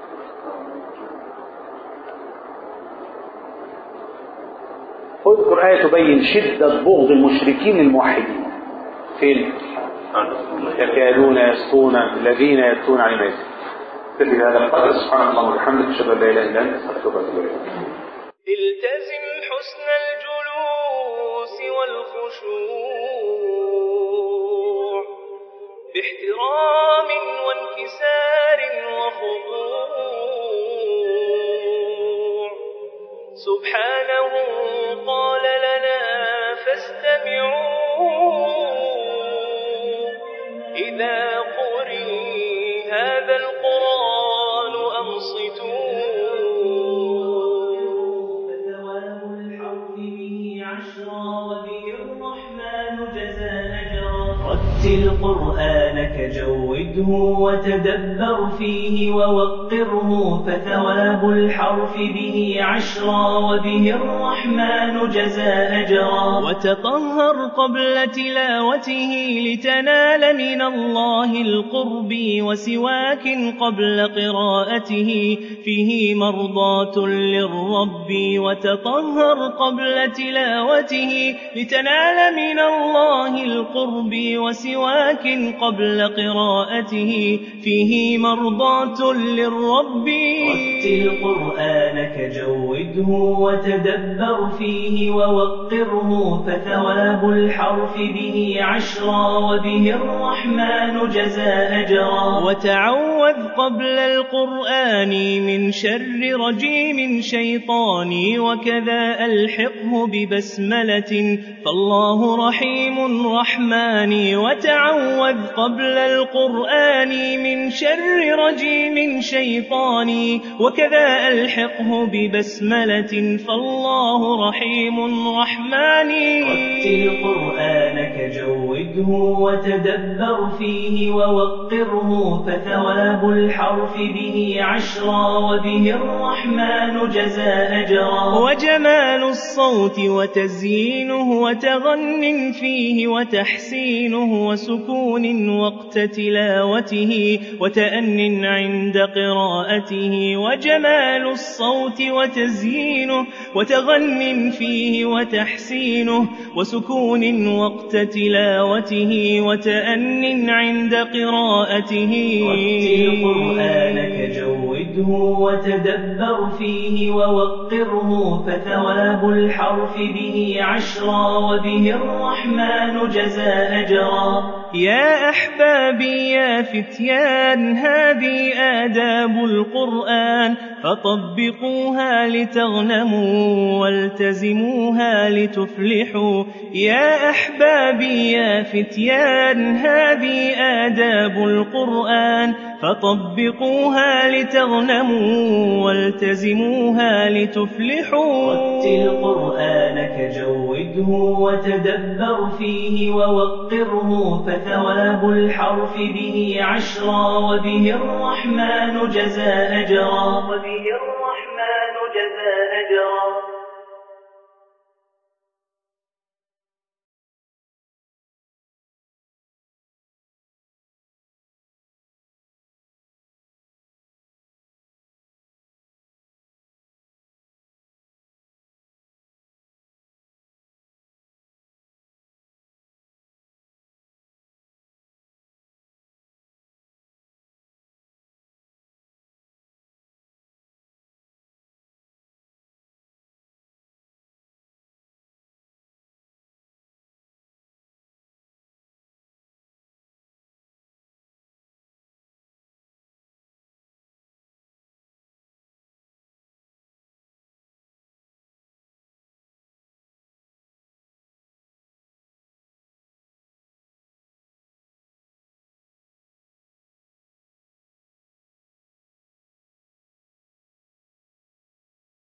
اذكر آية تبين شدة بغض المشركين للموحدين فين؟ يكادون يسطون الذين يتلون على الميت في هذا القدر سبحانك اللهم وبحمدك اشهد ان لا اله الا انت استغفرك واتوب اليك التزم حسن الجلوس والخشوع باحترام وانكسار وخضوع سبحانه قال لنا فاستمعوا إذا قرئ هذا القرآن أنصتوا فتوالوا الحرف به عشرا قرآنك جوده وتدبر فيه ووقره فثواب الحرف به عشرا وبه الرحمن جزى أجرا وتطهر قبل تلاوته لتنال من الله القرب وسواك قبل قراءته فيه مرضاة للرب وتطهر قبل تلاوته لتنال من الله القرب وسواك قبل قراءته فيه مرضاة للرب رتل قرآنك جوده وتدبر فيه ووقره فثواب الحرف به عشرا وبه الرحمن جزى أجرا وتعوذ قبل القرآن من شر رجيم شيطاني وكذا ألحقه ببسملة فالله رحيم رحماني وتعوذ قبل القرآن من شر رجيم شيطاني وكذا ألحقه ببسملة فالله رحيم رحماني رتل قرآنك جوده وتدبر فيه ووقره فثواب الحرف به عشرا وبه الرحمن جزى أجرا وجمال الصوت وتزيينه وتغن فيه وتحسينه وسكون وقت تلاوته وتأن عند قراءته وجمال الصوت وتزيينه وتغن فيه وتحسينه وسكون وقت تلاوته وتأن عند قراءته رتل قرآنك جوده وتدبر فيه ووقره فثواب الحرف به عشرا وبه الرحمن جزى أجرا يا أحبابي يا فتيان هذه آداب القرآن فطبقوها لتغنموا والتزموها لتفلحوا يا أحبابي يا فتيان هذه آداب القرآن فطبقوها لتغنموا والتزموها لتفلحوا رتل قرآنك جوده وتدبر فيه ووقره فثواب الحرف به عشرا وبه الرحمن جزى أجرا وبه الرحمن جزى أجرا